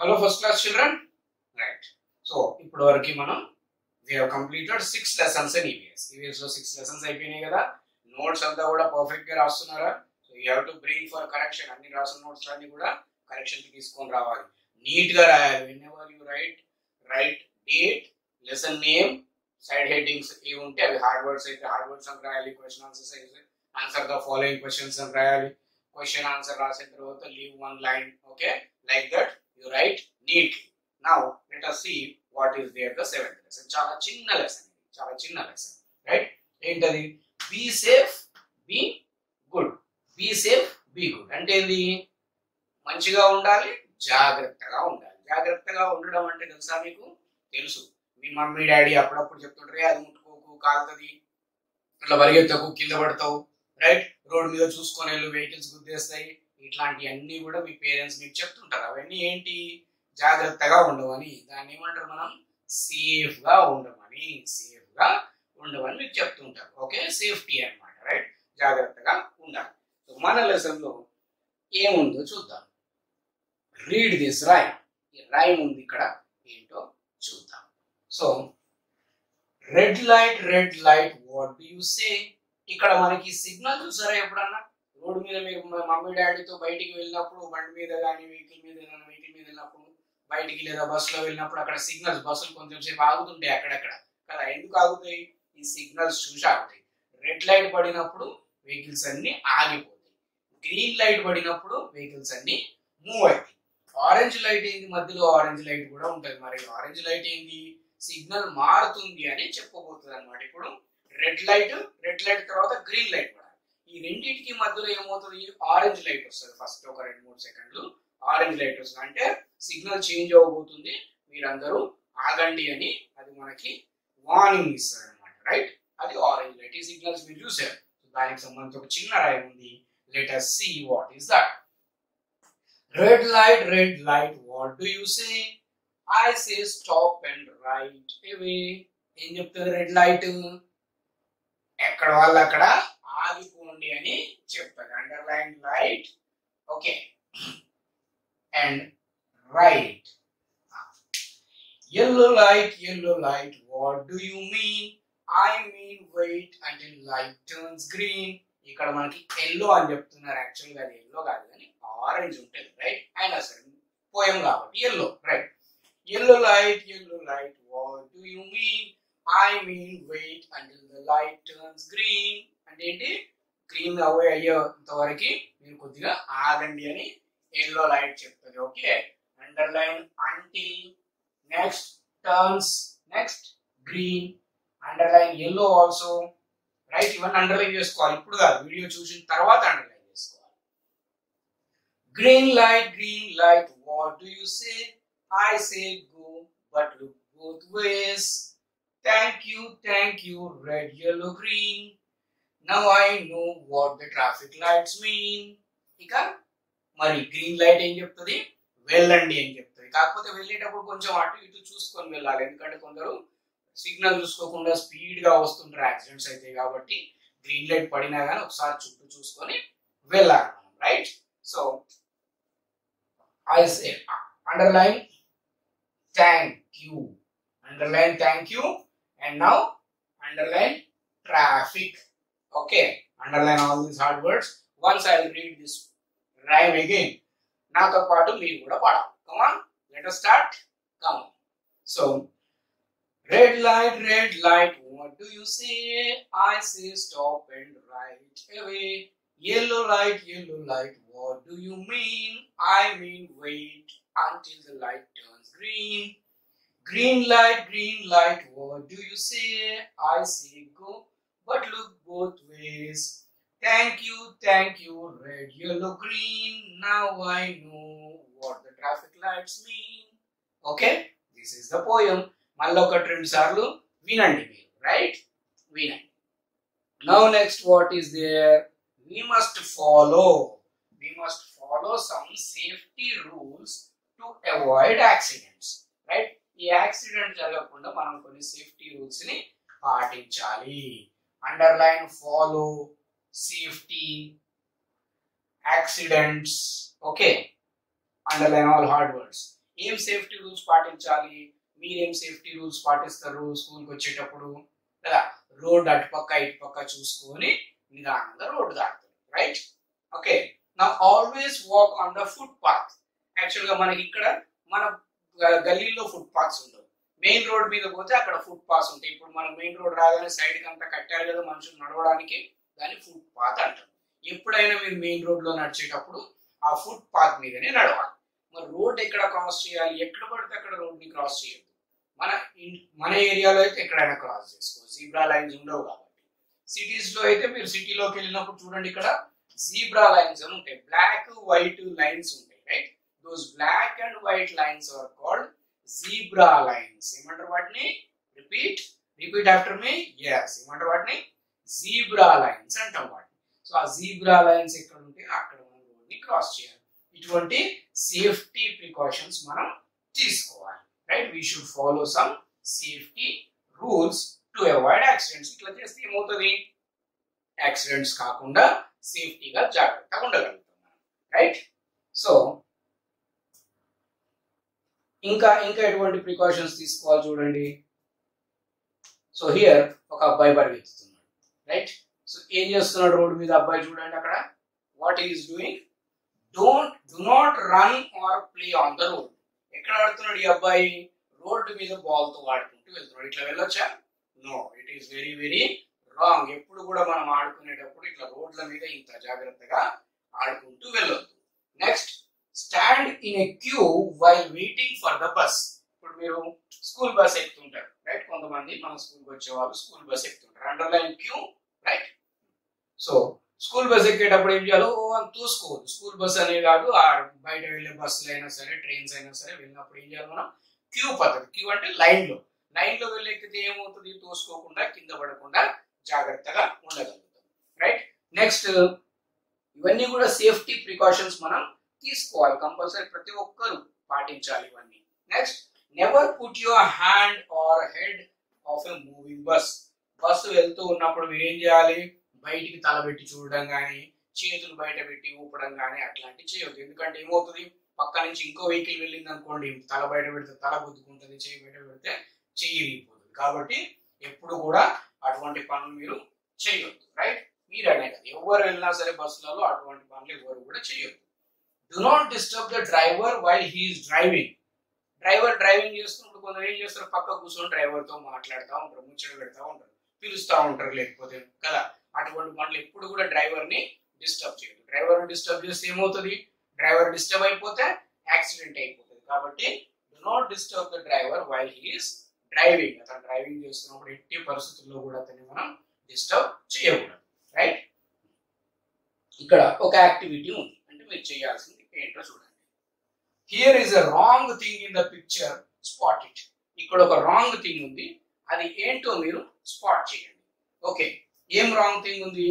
Hello first class children right so ఇప్పటి వరకు మనం we have completed six lessons in EVS EVS లో సిక్స్ లెసన్స్ అయిపోయినాయి కదా నోట్స్ అంతా కూడా పర్ఫెక్ట్ గా రాస్తున్నారా so you have to bring for correction అన్ని రాసిన నోట్స్ అన్ని కూడా కరెక్షన్ కి తీసుకొని రావాలి నీట్ గా రాయాలి whenever you write write date lesson name side headings ఇవి ఉంటే అవి హార్డ్ వర్డ్స్ అయితే హార్డ్ వర్డ్స్ అని రాయాలి క్వశ్చన్ ఆన్సర్స్ అయితే ఆన్సర్ ద ఫాలోయింగ్ క్వశ్చన్స్ అని రాయాలి క్వశ్చన్ ఆన్సర్ రాసిన తర్వాత leave one line okay like that you write neatly now let us see what is there the seventh lesson చాలా చిన్న లెసన్ చాలా చిన్న లెసన్ రైట్ ఏంటది be safe be good be safe be good అంటే ఏంది మంచిగా ఉండాలి జాగ్రత్తగా ఉండాలి జాగ్రత్తగా ఉండడం అంటే తెలుసా మీకు తెలుసు మీ మమ్మీ డాడీ అప్పుడప్పుడు చెప్తుంటారే అది ముట్టుకోకు కాలుతుంది ఇట్లా పరిగెత్తకు కింద పడతావు రైట్ రోడ్ మీద చూసుకొని వెళ్ళు వెహికల్స్ గుద్దేస్తాయి ఇట్లాంటివన్నీ కూడా మీ పేరెంట్స్ మీకు చెప్తుంటారు అవన్నీ ఏంటి జాగ్రత్తగా ఉండవని దాన్ని ఏమంటారు మనం సేఫ్ గా ఉండమని సేఫ్ గా ఉండమని మీకు చెప్తుంటారు ఓకే సేఫ్టీ అన్నమాట రైట్ జాగ్రత్తగా ఉండాలి సో మన లెసన్ లో ఏముందో చూద్దాం రీడ్ దిస్ రైమ్ ఈ రైమ్ ఉంది ఇక్కడ ఏంటో చూద్దాం so red light red light what do you say ఇక్కడ మనకి సిగ్నల్ చూసారా ఎప్పుడన్నా రోడ్డు మీద మీరు మా మమ్మీ డాడీతో బయటికి వెళ్ళినప్పుడు బండి మీద కానీ వెహికల్ మీద కానీ వెహికల్ మీద వెళ్ళినప్పుడు బయటికి లేదా బస్సులో వెళ్ళినప్పుడు అక్కడ సిగ్నల్స్ బస్సులు కొంచెం సేపు ఆగుతుంటాయి అక్కడక్కడ కదా ఎందుకు ఆగుతాయి ఈ సిగ్నల్స్ చూసి ఆగుతాయి రెడ్ లైట్ పడినప్పుడు వెహికల్స్ అన్ని ఆగిపోతాయి గ్రీన్ లైట్ పడినప్పుడు వెహికల్స్ అన్ని మూవ్ అవుతాయి ఆరెంజ్ లైట్ ఏంది మధ్యలో ఆరెంజ్ లైట్ కూడా ఉంటుంది మరి ఆరెంజ్ లైట్ ఏంది సిగ్నల్ మారుతుంది అని చెప్పబోతుంది అనమాట ఇప్పుడు రెడ్ లైట్ రెడ్ లైట్ తర్వాత గ్రీన్ లైట్ పడాలి ఈ రెండింటికి మధ్యలో ఏమవుతుంది ఆరెంజ్ లైట్ వస్తుంది ఫస్ట్ ఒక రెండు మూడు సెకండ్లు ఆరెంజ్ లైట్ వస్తుంది అంటే సిగ్నల్ చేంజ్ అవ్వబోతుంది మీరందరూ ఆగండి అని అది మనకి వార్నింగ్ ఇస్తుంది అనమాట రైట్ అది ఆరెంజ్ లైట్ ఈ సిగ్నల్స్ మీరు చూసారు దానికి సంబంధించి ఒక చిన్న రాయి ఉంది let us see what is that red light red light what do you say I say stop and right away ఏం చెప్తుంది రెడ్ లైట్ ఎక్కడ వాళ్ళు అక్కడ ఆగిపోండి అని చెప్తారు underline light okay and right yellow light yellow light what do you mean I mean wait until light turns green ఇక్కడ మనకి ఎల్లో అని చెప్తున్నారు యాక్చువల్గా అది ఎల్లో కాదు కానీ ఆరెంజ్ ఉంటుంది రైట్ అయినా సరే పోయం కాబట్టి yellow right yellow light yellow light what do you mean I mean wait until the light turns green అంటే ఏంటి గ్రీన్ అవే అయ్యేంత వరకు మీరు కొద్దిగా ఆగండి అని ఎల్లో లైట్ చెప్తుంది okay underline until next turns next green underline yellow also right ఇవన్నీ అండర్లైన్ చేసుకోవాలి ఇప్పుడు కాదు వీడియో చూసిన తర్వాత అండర్లైన్ చేసుకోవాలి green light green light what do you say I say go but look both ways thank you thank you red yellow green now I know what the traffic lights mean ఇక మరి green light ఏం చెప్తుంది వెళ్ళండి అని చెప్తుంది కాకపోతే వెళ్ళేటప్పుడు కొంచెం అటు ఇటు చూసుకొని వెళ్ళాలి ఎందుకంటే కొందరు సిగ్నల్ చూసుకోకుండా స్పీడ్ గా వస్తుంటారు యాక్సిడెంట్స్ అయితే కాబట్టి గ్రీన్ లైట్ పడినా కానీ ఒకసారి చుట్టూ చూసుకొని వెళ్ళాలి మనం right so I say underline thank you underline thank you and now underline traffic okay underline all these hard words once i will read this rhyme again నాతో పాటు మీరు కూడా పాడాలి come on let us start come on so red light red light what do you say i say stop and right away yellow light yellow light what do you mean i mean wait until the light turns green green light green light what do you say i say go but look both ways. Thank you, thank you, red, yellow, green. Now I know what the traffic lights mean. Okay, this is the poem. మళ్ళీ ఒక రెండు సార్లు వినండి మీరు right వినండి now next what is there we must follow we must follow some safety rules to avoid accidents right ఈ accident జరగకుండా మనం కొన్ని సేఫ్టీ రూల్స్ ని పాటించాలి underline follow safety accidents okay underline all hard words ఏం safety rules పాటించాలి మీరేం safety rules పాటిస్తారు స్కూల్కి వచ్చేటప్పుడు కదా రోడ్ అటుపక్క ఇటుపక్క చూసుకొని నిదానంగా రోడ్డు దాటుతారు రైట్ ఓకే నా always walk on the footpath యాక్చువల్గా మనకి ఇక్కడ మన గ- గల్లీలో ఫుట్ పాత్స్ ఉండవు మెయిన్ రోడ్ మీద పోతే అక్కడ ఫుట్ పాత్స్ ఉంటాయి ఇప్పుడు మనం మెయిన్ రోడ్ రాగానే సైడ్ కి అంతా కట్టారు కదా మనుషులు నడవడానికి దాన్ని ఫుట్ పాత్ అంటారు ఎప్పుడైనా మీరు మెయిన్ రోడ్ లో నడిచేటప్పుడు ఆ ఫుట్ పాత్ మీదనే నడవాలి మరి రోడ్ ఎక్కడ క్రాస్ చేయాలి ఎక్కడ పడితే అక్కడ రోడ్ ని క్రాస్ చేయొద్దు మన ఇన్- మన ఏరియాలో అయితే ఎక్కడైనా క్రాస్ చేసుకోవచ్చు జీబ్రా లైన్స్ ఉండవు కాబట్టి సిటీస్ లో అయితే మీరు సిటీలోకి వెళ్ళినప్పుడు చూడండి ఇక్కడ జీబ్రా లైన్స్ అని ఉంటాయి బ్లాక్ వైట్ లైన్స్ ఉంటాయి right those black and white lines are called zebra lines ఏమంటారు వాటిని repeat repeat after me yes ఏమంటారు వాటిని జీబ్రా లైన్స్ అంటాం వాటిని సో ఆ జీబ్రా లైన్స్ ఎక్కడ ఉంటే అక్కడ మనం రోడ్ ని క్రాస్ చేయాలి ఇటువంటి సేఫ్టీ ప్రికాషన్స్ మనం తీసుకోవాలి right we should follow some safety rules to avoid accidents ఇట్లా చేస్తే ఏమవుతుంది యాక్సిడెంట్స్ కాకుండా సేఫ్టీగా జాగ్రత్తగా ఉండగలుగుతాం మనం రైట్ సో ఇంకా ఇంకా ఎటువంటి ప్రికాషన్స్ తీసుకోవాలి చూడండి సో హియర్ ఒక అబ్బాయి పరిగెత్తుతున్నాడు రైట్ సో ఏం చేస్తున్నాడు రోడ్డు మీద అబ్బాయి చూడండి అక్కడ what is doing don't do not run or play on the road ఎక్కడ ఆడుతున్నాడు ఈ అబ్బాయి రోడ్డు మీద బాల్ తో ఆడుకుంటూ వెళ్తున్నాడు ఇట్లా వెళ్ళొచ్చా no it is very very wrong ఎప్పుడు కూడా మనం ఆడుకునేటప్పుడు ఇట్లా రోడ్ల మీద ఇంత జాగ్రత్తగా ఆడుకుంటూ వెళ్ళొద్దు next stand in a queue while waiting for the bus ఇప్పుడు మీరు స్కూల్ బస్ ఎక్కుతుంటారు రైట్ కొంతమంది మన స్కూల్కి వచ్చే వాళ్ళు స్కూల్ బస్ ఎక్కుతుంటారు underline Q right so school bus ఎక్కేటప్పుడు ఏం చేయాలో ఓ అని చూసుకోవద్దు స్కూల్ బస్ అనే కాదు ఆ బయట వెళ్ళే బస్సులు అయినా సరే ట్రైన్స్ అయినా సరే వెళ్ళినప్పుడు ఏం చేయాలి మనం క్యూ పద్ధతి క్యూ అంటే లైన్ లో లైన్ లో వెళ్ళి ఎక్కితే ఏమవుతుంది తోసుకోకుండా కింద పడకుండా జాగ్రత్తగా ఉండగలుగుతాం రైట్ నెక్స్ట్ ఇవన్నీ కూడా సేఫ్టీ ప్రికాషన్స్ మనం తీసుకోవాలి కంపల్సరీ ప్రతి ఒక్కరు పాటించాలి ఇవన్నీ next never put your hand or head of a moving bus bus వెళ్తూ ఉన్నప్పుడు మీరు ఏం చేయాలి బయటికి తలబెట్టి చూడడం కానీ చేతులు బయట పెట్టి ఊపడం కానీ అట్లాంటివి చేయొద్దు ఎందుకంటే ఏమవుతుంది పక్క నుంచి ఇంకో వెహికల్ వెళ్ళింది అనుకోండి తల బయట పెడితే తల గుద్దుకుంటుంది చేయి బయట పెడితే చెయ్యి ఇరిగిపోతుంది కాబట్టి ఎప్పుడు కూడా అటువంటి పనులు మీరు చేయొద్దు రైట్ మీరు అనే కదా ఎవరు వెళ్ళినా సరే బస్సులలో అటువంటి పనులు ఎవరు కూడా చేయొద్దు do not disturb the driver while he's driving driver driving చేస్తున్నప్పుడు కొందరు ఏం చేస్తారు పక్క కూర్చొని డ్రైవర్ తో మాట్లాడుతూ ఉంటారు ముచ్చట పెడతా ఉంటారు పిలుస్తూ ఉంటారు లేకపోతే కదా అటువంటి పనులు ఎప్పుడు కూడా డ్రైవర్ ని డిస్టర్బ్ చేయదు డ్రైవర్ డిస్టర్బ్ చేస్తే ఏమవుతుంది డ్రైవర్ డిస్టర్బ్ అయిపోతే యాక్సిడెంట్ అయిపోతుంది కాబట్టి do not disturb the driver while he's driving అతను డ్రైవింగ్ చేస్తున్నప్పుడు ఎట్టి పరిస్థితుల్లో కూడా అతన్ని మనం డిస్టర్బ్ చేయకూడదు రైట్ ఇక్కడ ఒక యాక్టివిటీ ఉంది అంటే మీరు చేయాల్సింది ఏంటో చూడండి here is a wrong thing in the picture spot it ఇక్కడ ఒక రాంగ్ థింగ్ ఉంది అది ఏంటో మీరు స్పాట్ చేయండి ఓకే ఏం రాంగ్ థింగ్ ఉంది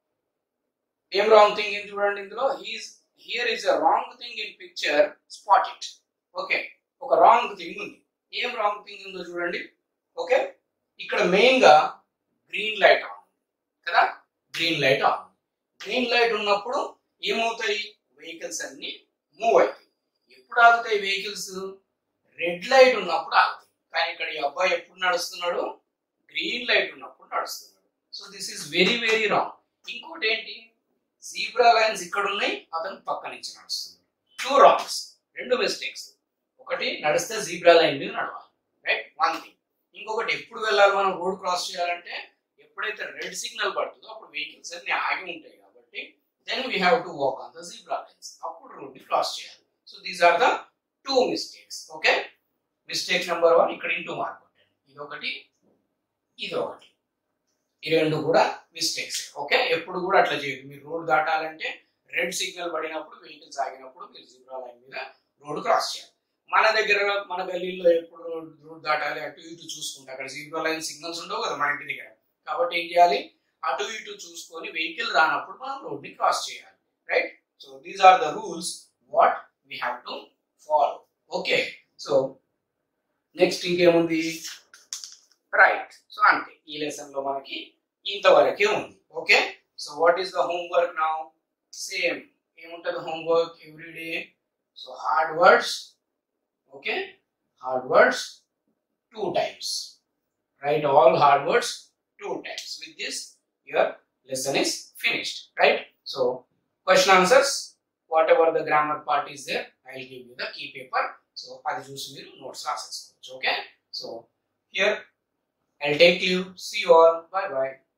ఏం రాంగ్ థింగ్ ఉంది చూడండి ఇందులో he's here is a wrong thing in picture spot it okay ఒక రాంగ్ థింగ్ ఉంది ఏం రాంగ్ థింగ్ ఉందో చూడండి ఓకే ఇక్కడ మెయిన్ గా గ్రీన్ లైట్ ఆన్ కదా green light on green light ఉన్నప్పుడు ఏమవుతాయి వెహికల్స్ అన్ని మూవ్ అవుతాయి ఎప్పుడు ఆగుతాయి వెహికల్స్ రెడ్ లైట్ ఉన్నప్పుడు ఆగుతాయి కానీ ఇక్కడ ఈ అబ్బాయి ఎప్పుడు నడుస్తున్నాడు గ్రీన్ లైట్ ఉన్నప్పుడు నడుస్తున్నాడు so this is very very wrong ఇంకోటి ఏంటి జీబ్రా లైన్స్ ఇక్కడ ఉన్నాయి అతను పక్క నుంచి నడుస్తున్నాడు టూ రాంగ్స్ రెండు మిస్టేక్స్ ఒకటి నడిస్తే జీబ్రా లైన్ మీద నడవాలి రైట్ వన్ థింగ్ ఇంకొకటి ఎప్పుడు వెళ్ళాలి మనం రోడ్ క్రాస్ చేయాలంటే ఎప్పుడైతే రెడ్ సిగ్నల్ పడుతుందో అప్పుడు వెహికల్స్ అన్ని ఆగి ఉంటాయి కాబట్టి then we have to walk on the zebra lines అప్పుడు రోడ్ ని క్రాస్ చేయాలి so these are the two mistakes okay mistake number one ఇక్కడ ఇంటూ మార్క్ కొట్టండి ఇది ఒకటి ఇది ఒకటి ఈ రెండు కూడా మిస్టేక్స్ ఓకే ఎప్పుడు కూడా అట్లా చేయదు మీరు రోడ్ దాటాలంటే రెడ్ సిగ్నల్ పడినప్పుడు వెహికల్స్ ఆగినప్పుడు మీరు జీబ్రా లైన్ మీద రోడ్ క్రాస్ చేయాలి మన దగ్గర మన గల్లీలో ఎప్పుడు రోడ్ రోడ్ దాటాలి అటు ఇటు చూసుకుంటే అక్కడ జీబ్రా లైన్ సిగ్నల్స్ ఉండవు కదా మన ఇంటి దగ్గర కాబట్టి ఏం చేయాలి అటు ఇటు చూసుకొని వెహికల్ రానప్పుడు మనం రోడ్ ని క్రాస్ చేయాలి right so these are the rules what we have to follow okay so next ఇంకేముంది రైట్ సో అంతే ఈ లెసన్ లో మనకి ఇంతవరకే ఉంది okay so what is the homework now same ఏముంటది homework every day so hard words okay hard words two times write all hard words two times with this your lesson is finished right so question answers whatever the grammar part is there i will give you the key paper so అది చూసి మీరు notes రాసేసుకోవచ్చు okay so here I take leave see you all bye by